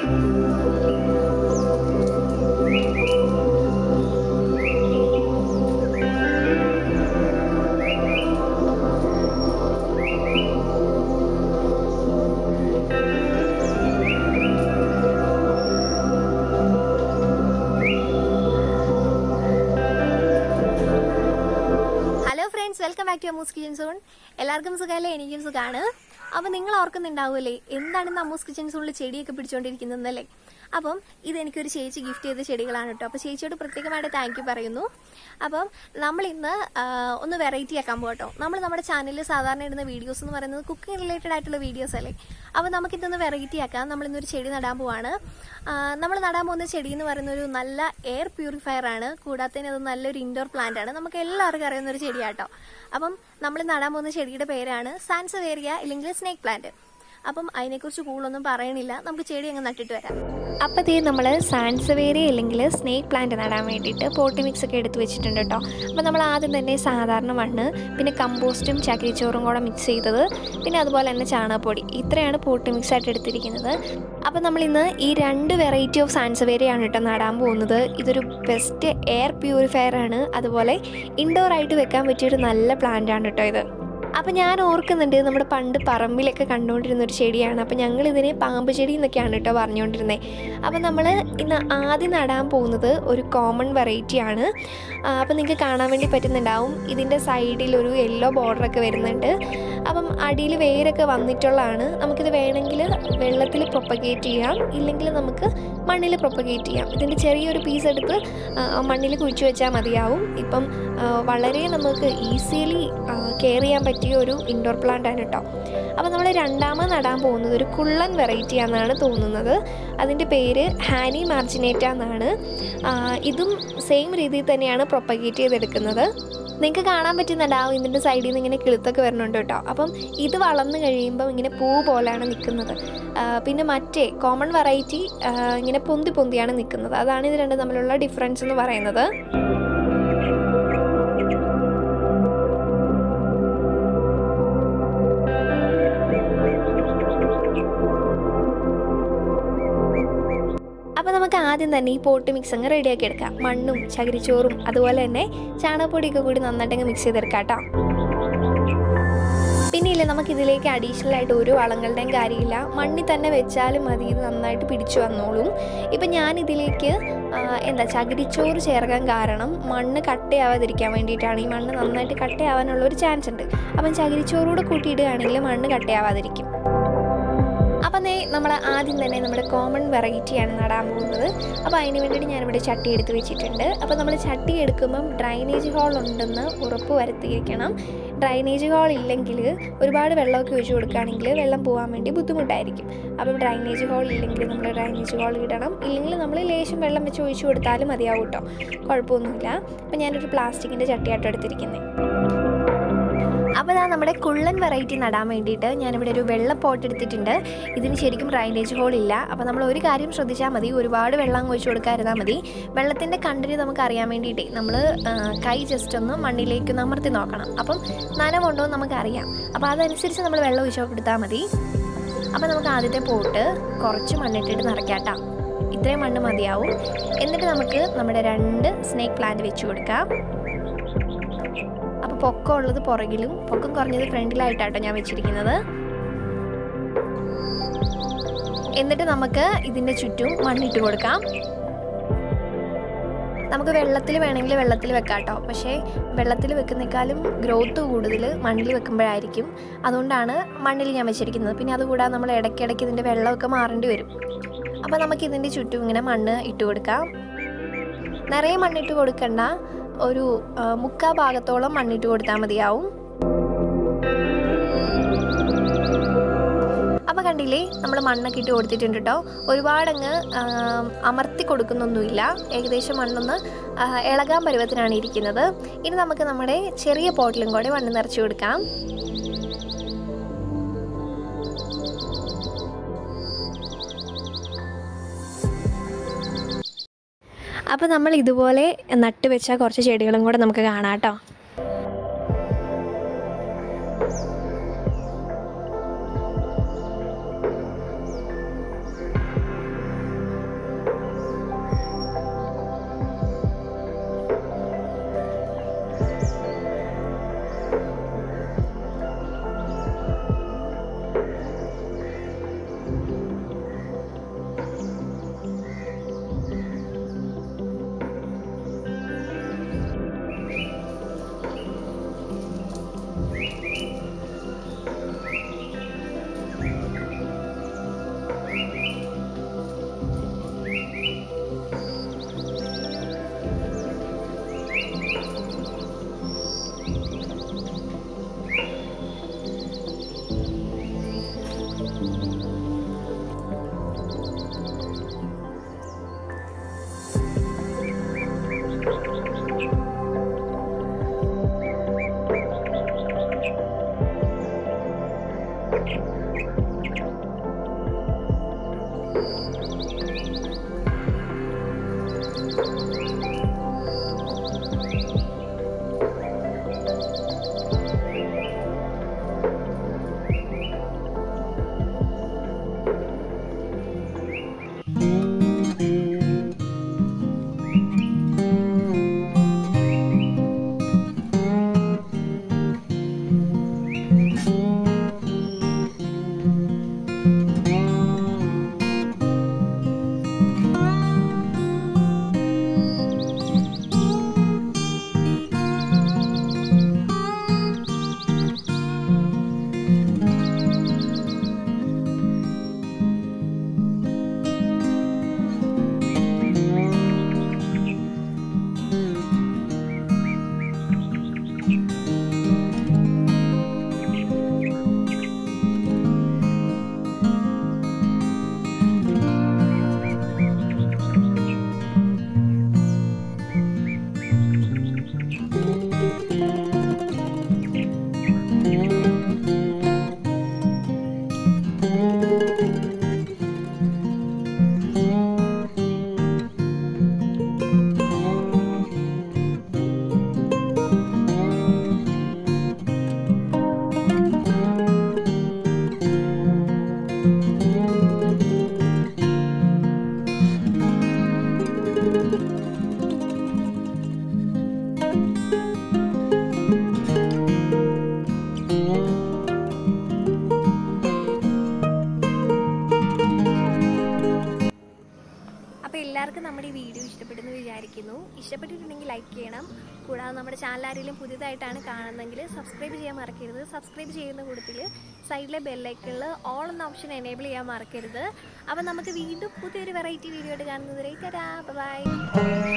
hello friends welcome back to Ammu's kitchen zone എല്ലാവർക്കും സുഖമല്ലേ എനിക്കും സുഖമാണ് അപ്പോൾ നിങ്ങൾ ഓർക്കുന്നുണ്ടാവുമല്ലേ എന്താണ് ഇന്ന് അമ്മൂസ് കിച്ചൻ സോണിൽ ചെടിയൊക്കെ പിടിച്ചുകൊണ്ടിരിക്കുന്നതെന്നല്ലേ അപ്പം ഇത് എനിക്കൊരു ചേച്ചി ഗിഫ്റ്റ് ചെയ്ത ചെടികളാണ് കേട്ടോ അപ്പോൾ ചേച്ചിയോട് പ്രത്യേകമായിട്ട് താങ്ക് യു പറയുന്നു അപ്പം നമ്മൾ ഇന്ന് ആ, ഒന്ന് വെറൈറ്റി ആക്കാൻ പോകട്ടോ നമ്മൾ നമ്മുടെ ചാനലിൽ സാധാരണ ഇടുന്ന വീഡിയോസ് എന്ന് പറയുന്നത് കുക്കിംഗ് റിലേറ്റഡ് ആയിട്ടുള്ള വീഡിയോസ് അല്ലേ അപ്പോൾ നമുക്കിതൊന്ന് വെറൈറ്റി ആക്കാം നമ്മൾ ഇന്നൊരു ചെടി നടാൻ പോവാണ് നമ്മൾ നടാൻ പോകുന്ന ചെടി എന്ന് പറയുന്ന ഒരു നല്ല എയർ പ്യൂരിഫയർ ആണ് കൂടാതെ അത് നല്ലൊരു ഇൻഡോർ പ്ലാന്റ് ആണ് നമുക്ക് എല്ലാവർക്കും അറിയുന്ന ഒരു ചെടിയാട്ടോ അപ്പം നമ്മൾ നടാൻ പോകുന്ന ചെടിയുടെ പേരാണ് സാൻസവേറിയ ഇല്ലെങ്കിൽ സ്നേക്ക് പ്ലാന്റ് അപ്പം അതിനെക്കുറിച്ച് കൂടുതലൊന്നും പറയണില്ല നമുക്ക് ചെടി അങ്ങ് നട്ടിട്ട് വരാം അപ്പോൾ ഇതേ നമ്മൾ സാൻസവേറിയ അല്ലെങ്കിൽ സ്നേക്ക് പ്ലാന്റ് നടാൻ വേണ്ടിയിട്ട് പോട്ടി മിക്സ് ഒക്കെ എടുത്ത് വെച്ചിട്ടുണ്ട് കേട്ടോ അപ്പോൾ നമ്മൾ ആദ്യം തന്നെ സാധാരണ മണ്ണ് പിന്നെ കമ്പോസ്റ്റും ചകിരിച്ചോറും കൂടെ മിക്സ് ചെയ്തത് പിന്നെ അതുപോലെ തന്നെ ചാണകപ്പൊടി ഇത്രയാണ് പോട്ടി മിക്സ് ആയിട്ട് എടുത്തിരിക്കുന്നത് അപ്പോൾ നമ്മൾ ഇന്ന് ഈ രണ്ട് വെറൈറ്റി ഓഫ് സാൻസവേറിയാണ് കേട്ടോ നടാൻ പോകുന്നത് ഇതൊരു ബെസ്റ്റ് എയർ പ്യൂരിഫയർ ആണ് അതുപോലെ ഇൻഡോർ ആയിട്ട് വെക്കാൻ പറ്റിയൊരു നല്ല പ്ലാന്റ് ആണ് കേട്ടോ ഇത് അപ്പം ഞാൻ ഓർക്കുന്നുണ്ട് നമ്മുടെ പണ്ട് പറമ്പിലൊക്കെ കണ്ടുകൊണ്ടിരുന്ന ഒരു ചെടിയാണ് അപ്പം ഞങ്ങൾ ഇതിനെ പാമ്പ് ചെടി എന്നൊക്കെയാണ് കേട്ടോ പറഞ്ഞുകൊണ്ടിരുന്നത് അപ്പം നമ്മൾ ഇന്ന് ആദ്യം നടാൻ പോകുന്നത് ഒരു കോമൺ വെറൈറ്റി ആണ് അപ്പം നിങ്ങൾക്ക് കാണാൻ വേണ്ടി പറ്റുന്നുണ്ടാവും ഇതിൻ്റെ സൈഡിൽ ഒരു യെല്ലോ ബോർഡറൊക്കെ വരുന്നുണ്ട് അപ്പം അടിയിൽ വേരൊക്കെ വന്നിട്ടുള്ളതാണ് നമുക്കിത് വേണമെങ്കിൽ വെള്ളത്തിൽ പ്രൊപ്പഗേറ്റ് ചെയ്യാം ഇല്ലെങ്കിൽ നമുക്ക് മണ്ണിൽ പ്രൊപ്പഗേറ്റ് ചെയ്യാം ഇതിൻ്റെ ചെറിയൊരു പീസ് എടുത്ത് മണ്ണിൽ കുഴിച്ചു വെച്ചാൽ മതിയാവും ഇപ്പം ആ, വളരെ നമുക്ക് ഈസിലി കെയർ ചെയ്യാൻ പറ്റിയ ഒരു ഇൻഡോർ പ്ലാന്റ് ആണ് കേട്ടോ അപ്പോൾ നമ്മൾ രണ്ടാമത് നടാൻ പോകുന്നത് ഒരു കുള്ളൻ വെറൈറ്റി ആണെന്നാണ് തോന്നുന്നത് അതിൻ്റെ പേര് ഹാനി മാർജിനേറ്റ എന്നാണ് ആ, ഇതും സെയിം രീതിയിൽ തന്നെയാണ് പ്രൊപ്പഗേറ്റ് ചെയ്തെടുക്കുന്നത് നിങ്ങൾക്ക് കാണാൻ പറ്റുന്നുണ്ടാവും ഇതിൻ്റെ സൈഡിൽ നിന്ന് ഇങ്ങനെ കിളുത്തൊക്കെ വരുന്നുണ്ട് കേട്ടോ അപ്പം ഇത് വളർന്നു കഴിയുമ്പോൾ ഇങ്ങനെ പൂ പോലെയാണ് നിൽക്കുന്നത് ആ, പിന്നെ മറ്റേ കോമൺ വെറൈറ്റി ഇങ്ങനെ പൊന്തി പൊന്തിയാണ് നിൽക്കുന്നത് അതാണ് ഇത് രണ്ടും തമ്മിലുള്ള ഡിഫറൻസ് എന്ന് പറയുന്നത് അപ്പോൾ നമുക്ക് ആദ്യം തന്നെ ഈ പോട്ട് മിക്സ് അങ്ങ് റെഡിയാക്കി എടുക്കാം മണ്ണും ചകിരിച്ചോറും അതുപോലെ തന്നെ ചാണകപ്പൊടിയൊക്കെ കൂടി നന്നായിട്ടങ്ങ് മിക്സ് ചെയ്തെടുക്കാം കേട്ടോ പിന്നെ ഇല്ല നമുക്ക് ഇതിലേക്ക് അഡീഷണൽ ആയിട്ട് ഒരു വളങ്ങളുടെയും കാര്യമില്ല മണ്ണിൽ തന്നെ വെച്ചാലും മതി ഇത് നന്നായിട്ട് പിടിച്ചു വന്നോളും ഇപ്പം ഞാൻ ഇതിലേക്ക് ആ, എന്താ ചകിരിച്ചോറ് ചേർക്കാൻ കാരണം മണ്ണ് കട്ടയാവാതിരിക്കാൻ വേണ്ടിയിട്ടാണ് ഈ മണ്ണ് നന്നായിട്ട് കട്ടയാവാനുള്ള ഒരു ചാൻസ് ഉണ്ട് അപ്പം ചകിരിച്ചോറൂടെ കൂട്ടിയിടുകയാണെങ്കിൽ മണ്ണ് കട്ടയാവാതിരിക്കും അപ്പം ദേ നമ്മൾ ആദ്യം തന്നെ നമ്മുടെ കോമൺ വെറൈറ്റിയാണ് നടാൻ പോകുന്നത് അപ്പോൾ അതിന് വേണ്ടിയിട്ട് ഞാനിവിടെ ചട്ടി എടുത്ത് വെച്ചിട്ടുണ്ട് അപ്പോൾ നമ്മൾ ചട്ടി എടുക്കുമ്പം ഡ്രൈനേജ് ഹോൾ ഉണ്ടെന്ന് ഉറപ്പ് വരുത്തിയിരിക്കണം ഡ്രൈനേജ് ഹോൾ ഇല്ലെങ്കിൽ ഒരുപാട് വെള്ളമൊക്കെ ഒഴിച്ചു കൊടുക്കുകയാണെങ്കിൽ വെള്ളം പോകാൻ വേണ്ടി ബുദ്ധിമുട്ടായിരിക്കും അപ്പം ഡ്രൈനേജ് ഹോൾ ഇല്ലെങ്കിൽ നമ്മൾ ഡ്രൈനേജ് ഹോൾ ഇടണം ഇല്ലെങ്കിൽ നമ്മൾ ലേശം വെള്ളം വെച്ച് ഒഴിച്ചു കൊടുത്താലും മതിയാവും കേട്ടോ കുഴപ്പമൊന്നുമില്ല അപ്പം ഞാനൊരു പ്ലാസ്റ്റിക്കിൻ്റെ ചട്ടിയാട്ടോ എടുത്തിരിക്കുന്നത് അപ്പോൾ ഇതാ നമ്മുടെ കുള്ളൻ വെറൈറ്റി നടാൻ വേണ്ടിയിട്ട് ഞാനിവിടെ ഒരു വെള്ള പോട്ട് എടുത്തിട്ടുണ്ട് ഇതിന് ശരിക്കും ഡ്രൈനേജ് ഹോൾ ഇല്ല അപ്പോൾ നമ്മൾ ഒരു കാര്യം ശ്രദ്ധിച്ചാൽ മതി ഒരുപാട് വെള്ളം ഒഴിച്ചു കൊടുക്കാതിരുന്നാൽ മതി വെള്ളത്തിൻ്റെ കണ്ടന്റ് നമുക്ക് അറിയാൻ വേണ്ടിയിട്ടേ നമ്മൾ കൈ ജസ്റ്റ് ഒന്ന് മണ്ണിലേക്ക് ഒന്ന് അമർത്തി നോക്കണം അപ്പം നനവുണ്ടോ എന്ന് നമുക്കറിയാം അപ്പോൾ അതനുസരിച്ച് നമ്മൾ വെള്ളം ഒഴിച്ചു കൊടുത്താൽ മതി അപ്പോൾ നമുക്ക് ആദ്യത്തെ പോട്ട് കുറച്ച് മണ്ണിട്ടിട്ട് നിറയ്ക്കാട്ടാം ഇത്രയും മണ്ണ് മതിയാവും എന്നിട്ട് നമുക്ക് നമ്മുടെ രണ്ട് സ്നേക്ക് പ്ലാന്റ് വെച്ച് കൊടുക്കാം അപ്പോൾ പൊക്കം ഉള്ളത് പുറകിലും പൊക്കം കുറഞ്ഞത് ഫ്രണ്ടിലായിട്ടാട്ടോ ഞാൻ വെച്ചിരിക്കുന്നത് എന്നിട്ട് നമുക്ക് ഇതിൻ്റെ ചുറ്റും മണ്ണിട്ട് കൊടുക്കാം നമുക്ക് വെള്ളത്തിൽ വേണമെങ്കിൽ വെള്ളത്തിൽ വെക്കാം കേട്ടോ പക്ഷേ വെള്ളത്തിൽ വെക്കുന്നേക്കാളും ഗ്രോത്ത് കൂടുതൽ മണ്ണിൽ വെക്കുമ്പോഴായിരിക്കും അതുകൊണ്ടാണ് മണ്ണിൽ ഞാൻ വെച്ചിരിക്കുന്നത് പിന്നെ അതുകൂടാതെ നമ്മൾ ഇടയ്ക്കിടയ്ക്ക് ഇതിൻ്റെ വെള്ളമൊക്കെ മാറേണ്ടി വരും അപ്പോൾ നമുക്ക് ഇതിൻ്റെ ചുറ്റും ഇങ്ങനെ മണ്ണ് ഇട്ട് കൊടുക്കാം നിറയെ മണ്ണിട്ട് കൊടുക്കണ്ട ഒരു ആ, മുക്കാ ഭാഗത്തോളം മണ്ണിട്ട് കൊടുത്താൽ മതിയാവും അപ്പോൾ കണ്ടില്ലേ നമ്മൾ മണ്ണൊക്കെ ഇട്ട് കൊടുത്തിട്ടുണ്ട് കേട്ടോ ഒരുപാടങ്ങ് ആ, അമർത്തി കൊടുക്കുന്നൊന്നുമില്ല ഏകദേശം മണ്ണൊന്ന് ആ, ഇളകാൻ പരുവത്തിനാണ് ഇരിക്കുന്നത് ഇനി നമുക്ക് നമ്മുടെ ചെറിയ പോട്ടിലും കൂടെ മണ്ണ് നിറച്ച് കൊടുക്കാം അപ്പോൾ നമ്മൾ ഇതുപോലെ നട്ട് വെച്ച കുറച്ച് ചെടികളും കൂടെ നമുക്ക് കാണാം കേട്ടോ അപ്പോൾ എല്ലാവർക്കും നമ്മുടെ ഈ വീഡിയോ ഇഷ്ടപ്പെടുന്നു വിചാരിക്കുന്നു ഇഷ്ടപ്പെട്ടിട്ടുണ്ടെങ്കിൽ ലൈക്ക് ചെയ്യണം കൂടാതെ നമ്മുടെ ചാനൽ ആരെങ്കിലും പുതിയതായിട്ടാണ് കാണുന്നതെങ്കിൽ സബ്സ്ക്രൈബ് ചെയ്യാൻ മറക്കരുത് സബ്സ്ക്രൈബ് ചെയ്യുന്ന കൂട്ടത്തിൽ സൈഡിലെ ബെല്ലൈക്കണിൽ ഓൾ എന്ന ഓപ്ഷൻ എനേബിൾ ചെയ്യാൻ മറക്കരുത് അപ്പോൾ നമുക്ക് വീണ്ടും പുതിയൊരു വെറൈറ്റി വീഡിയോ ആയിട്ട് കാണുന്നതുവരെ തരാ ബൈ